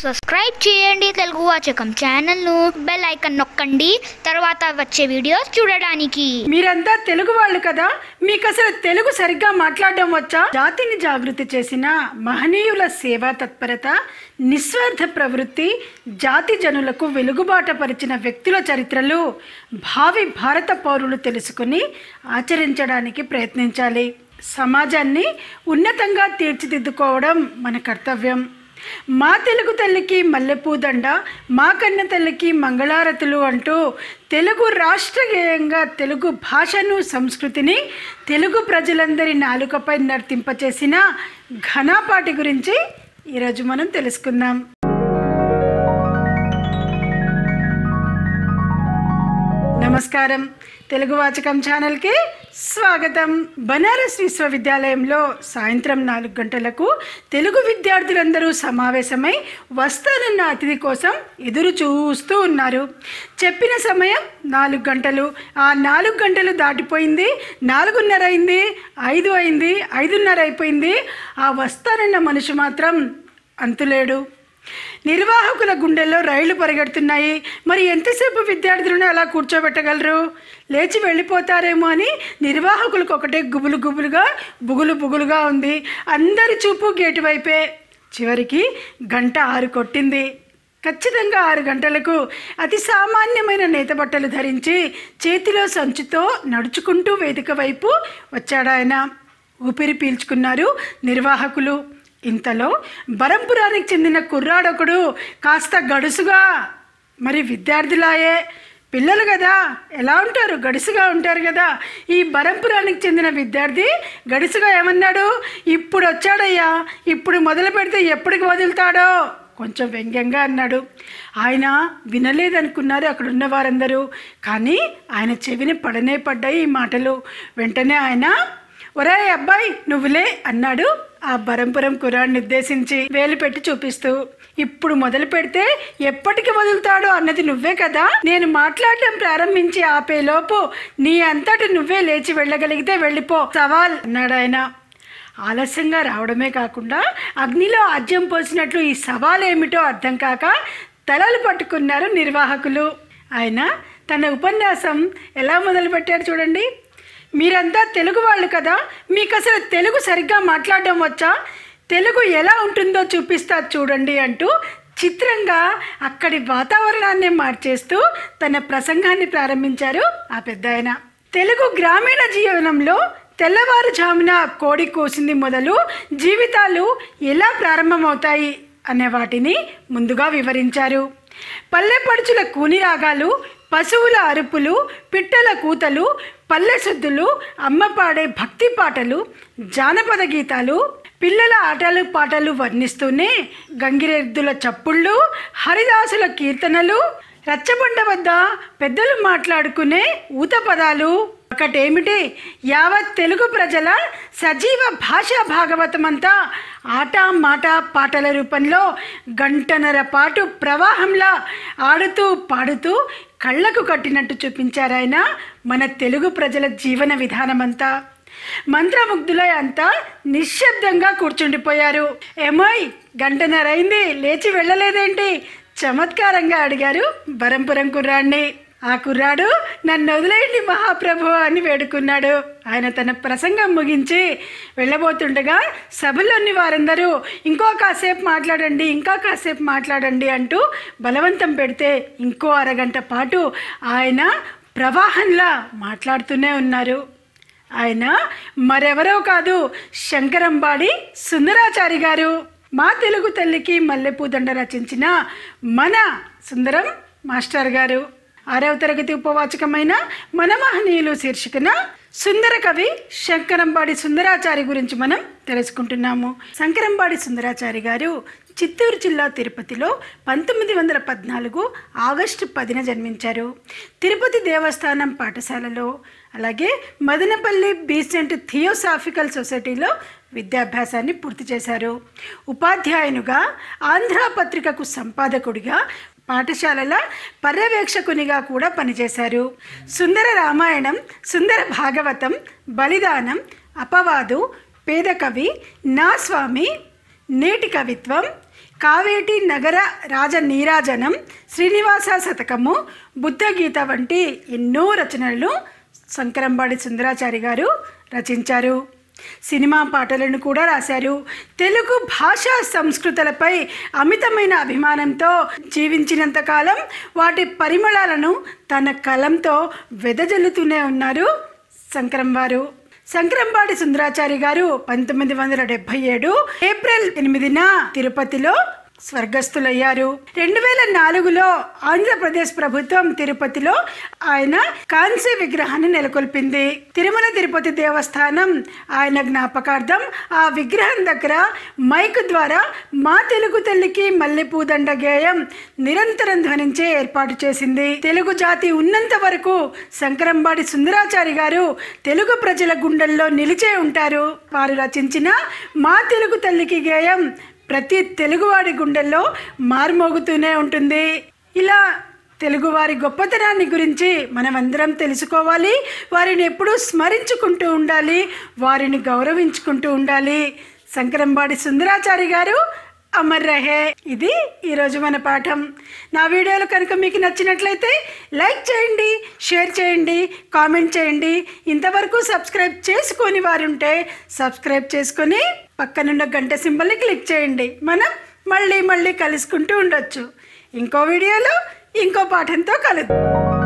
subscribe చేయండి తెలుగు వాచకం ఛానల్ను bell icon నొక్కండి తర్వాత వచ్చే వీడియోస్ చూడడానికి మీరంతా తెలుగు వాళ్ళు కదా మీకు అసలు తెలుగు సరిగ్గా మాట్లాడడం వచ్చా జాతిని జాగృతి చేసిన మహనీయుల సేవా తత్పరత నిస్వార్థ ప్రవృత్తి జాతి జనులకు వెలుగుబాట పరిచిన వ్యక్తుల చరిత్రలు భావి భారత పౌరులు తెలుసుకుని ఆచరించడానికి ప్రయత్నించాలి సమాజాన్ని ఉన్నతంగా తీర్చిదిద్దుకోవడం మన కర్తవ్యం మా తెలుగు తల్లికి మల్లెపూదండ మా కన్న తల్లికి మంగళారతులు అంటూ తెలుగు రాష్ట్ర గేయంగా తెలుగు భాషను సంస్కృతిని తెలుగు ప్రజలందరి నాలుకపై నర్తింపచేసిన ఘనాపాటి గురించి ఈరోజు మనం తెలుసుకుందాం నమస్కారం తెలుగు వాచకం ఛానల్కి స్వాగతం బనారస్ విశ్వవిద్యాలయంలో సాయంత్రం నాలుగు గంటలకు తెలుగు విద్యార్థులందరూ సమావేశమై వస్తానన్న అతిథి కోసం ఎదురు చూస్తూ ఉన్నారు చెప్పిన సమయం నాలుగు గంటలు ఆ నాలుగు గంటలు దాటిపోయింది నాలుగున్నర అయింది ఐదు అయింది ఐదున్నర అయిపోయింది ఆ వస్తానన్న మనిషి మాత్రం అంతులేడు నిర్వాహకుల గుండెల్లో రైళ్లు పరిగెడుతున్నాయి మరి ఎంతసేపు విద్యార్థులను అలా కూర్చోబెట్టగలరు లేచి వెళ్ళిపోతారేమో అని నిర్వాహకులకు ఒకటే గుబులు గుబులుగా బుగులు బుగులుగా ఉంది అందరి చూపు గేటు వైపే చివరికి గంట ఆరు కొట్టింది ఖచ్చితంగా ఆరు గంటలకు అతి సామాన్యమైన నేత బట్టలు ధరించి చేతిలో సంచుతో నడుచుకుంటూ వేదిక వైపు వచ్చాడాయన ఊపిరి పీల్చుకున్నారు నిర్వాహకులు ఇంతలో బరంపురానికి చెందిన కుర్రాడొకడు కాస్త గడుసుగా మరి విద్యార్థులాయే పిల్లలు కదా ఎలా ఉంటారు గడుసుగా ఉంటారు కదా ఈ బరంపురానికి చెందిన విద్యార్థి గడుసుగా ఏమన్నాడు ఇప్పుడు వచ్చాడయ్యా ఇప్పుడు మొదలు పెడితే ఎప్పటికి వదులుతాడో కొంచెం వ్యంగ్యంగా అన్నాడు ఆయన వినలేదనుకున్నారు అక్కడ ఉన్న వారందరూ కానీ ఆయన చెవిని పడనే పడ్డాయి ఈ మాటలు వెంటనే ఆయన ఒరే అబ్బాయి నువ్వులే అన్నాడు ఆ బరంపురం కురాన్ని ఉద్దేశించి వేలు పెట్టి చూపిస్తూ ఇప్పుడు మొదలు పెడితే ఎప్పటికి వదులుతాడో అన్నది నువ్వే కదా నేను మాట్లాడటం ప్రారంభించి ఆపేలోపు నీ అంతటి నువ్వే లేచి వెళ్ళగలిగితే వెళ్ళిపో సవాల్ అన్నాడు ఆయన ఆలస్యంగా రావడమే కాకుండా అగ్నిలో ఆజ్యం పోసినట్లు ఈ సవాల్ ఏమిటో అర్థం కాక తలలు పట్టుకున్నారు నిర్వాహకులు ఆయన తన ఉపన్యాసం ఎలా మొదలుపెట్టారు చూడండి మీరంతా తెలుగు వాళ్ళు కదా మీకు అసలు తెలుగు సరిగ్గా మాట్లాడడం వచ్చా తెలుగు ఎలా ఉంటుందో చూపిస్తా చూడండి అంటూ చిత్రంగా అక్కడి వాతావరణాన్ని మార్చేస్తూ తన ప్రసంగాన్ని ప్రారంభించారు ఆ పెద్ద ఆయన తెలుగు గ్రామీణ జీవనంలో తెల్లవారుజామున కోడి కోసింది మొదలు జీవితాలు ఎలా ప్రారంభమవుతాయి అనే వాటిని ముందుగా వివరించారు పల్లెపడుచుల కూని రాగాలు పశువుల అరుపులు పిట్టల కూతలు పల్లె శుద్ధులు అమ్మ పాడే భక్తి పాటలు జానపద గీతాలు పిల్లల ఆటలు పాటలు వర్ణిస్తూనే గంగిరెద్దుల చప్పుళ్ళు హరిదాసుల కీర్తనలు రచ్చబండ వద్ద పెద్దలు మాట్లాడుకునే ఊత పదాలు ఒకటేమిటి యావత్ తెలుగు ప్రజల సజీవ భాషా భాగవతమంతా ఆట మాట పాటల రూపంలో గంటన్నర పాటు ప్రవాహంలా ఆడుతూ పాడుతూ కళ్ళకు కట్టినట్టు చూపించారాయన మన తెలుగు ప్రజల జీవన విధానమంతా మంత్రముగ్ధులై అంతా నిశ్శబ్దంగా కూర్చుండిపోయారు ఏమోయ్ గంటన్నర అయింది లేచి వెళ్ళలేదేంటి చమత్కారంగా అడిగారు బరంపురం కుర్రాడిని ఆ కుర్రాడు నన్ను వదిలేయండి మహాప్రభు అని వేడుకున్నాడు ఆయన తన ప్రసంగం ముగించి వెళ్ళబోతుండగా సభలోని వారందరూ ఇంకో కాసేపు మాట్లాడండి ఇంకా కాసేపు మాట్లాడండి అంటూ బలవంతం పెడితే ఇంకో అరగంట పాటు ఆయన ప్రవాహంలా మాట్లాడుతూనే ఉన్నారు ఆయన మరెవరో కాదు శంకరంబాడి సుందరాచారి గారు మా తెలుగు తల్లికి మల్లెపూదండ రచించిన మన సుందరం మాస్టర్ గారు ఆరవ తరగతి ఉపవాచకమైన మన మహనీయులు శీర్షికన సుందర కవి శంకరంబాడి సుందరాచారి గురించి మనం తెలుసుకుంటున్నాము శంకరంబాడి సుందరాచారి గారు చిత్తూరు జిల్లా తిరుపతిలో పంతొమ్మిది వందల పద్నాలుగు ఆగస్టు పదిన జన్మించారు తిరుపతి దేవస్థానం పాఠశాలలో అలాగే మదనపల్లి బీసెంట్ థియోసాఫికల్ సొసైటీలో విద్యాభ్యాసాన్ని పూర్తి చేశారు ఉపాధ్యాయునుగా ఆంధ్ర పత్రికకు సంపాదకుడిగా పాఠశాలల పర్యవేక్షకునిగా కూడా పనిచేశారు సుందర రామాయణం సుందర భాగవతం బలిదానం అపవాదు పేద కవి నా స్వామి నేటి కవిత్వం కావేటి నగర రాజ నీరాజనం శ్రీనివాస శతకము బుద్ధగీత వంటి ఎన్నో రచనలను శంకరంబాడి సుందరాచారి గారు రచించారు సినిమా పాటలను కూడా రాశారు తెలుగు భాషా సంస్కృతులపై అమితమైన అభిమానంతో జీవించినంత కాలం వాటి పరిమళాలను తన కలంతో వెదజల్లుతూనే ఉన్నారు శంకరం వారు శంకరంబాడి సుందరాచారి గారు పంతొమ్మిది వందల డెబ్బై ఏడు ఏప్రిల్ ఎనిమిదిన తిరుపతిలో స్వర్గస్థులయ్యారు రెండు వేల నాలుగులో ఆంధ్రప్రదేశ్ ప్రభుత్వం తిరుపతిలో ఆయన కాంస్య విగ్రహాన్ని నెలకొల్పింది తిరుమల తిరుపతి దేవస్థానం ఆయన జ్ఞాపకార్థం ఆ విగ్రహం దగ్గర మైక్ ద్వారా మా తెలుగు తల్లికి మల్లెపూదండ గేయం నిరంతరం ధ్వనించే ఏర్పాటు చేసింది తెలుగు జాతి ఉన్నంత వరకు శంకరంబాడి సుందరాచారి గారు తెలుగు ప్రజల గుండెల్లో నిలిచే ఉంటారు వారు రచించిన మా తెలుగు తల్లికి గేయం ప్రతి తెలుగువాడి గుండెల్లో మారుమోగుతూనే ఉంటుంది ఇలా తెలుగువారి గొప్పతనాన్ని గురించి మనమందరం తెలుసుకోవాలి వారిని ఎప్పుడూ స్మరించుకుంటూ ఉండాలి వారిని గౌరవించుకుంటూ ఉండాలి శంకరంబాడి సుందరాచారి గారు అమర్ రహే ఇది ఈరోజు మన పాఠం నా వీడియోలు కనుక మీకు నచ్చినట్లయితే లైక్ చేయండి షేర్ చేయండి కామెంట్ చేయండి ఇంతవరకు సబ్స్క్రైబ్ చేసుకొని వారుంటే సబ్స్క్రైబ్ చేసుకొని పక్కనున్న గంట సింబల్ని క్లిక్ చేయండి మనం మళ్ళీ మళ్ళీ కలుసుకుంటూ ఉండొచ్చు ఇంకో వీడియోలో ఇంకో పాఠంతో కలుద్దాం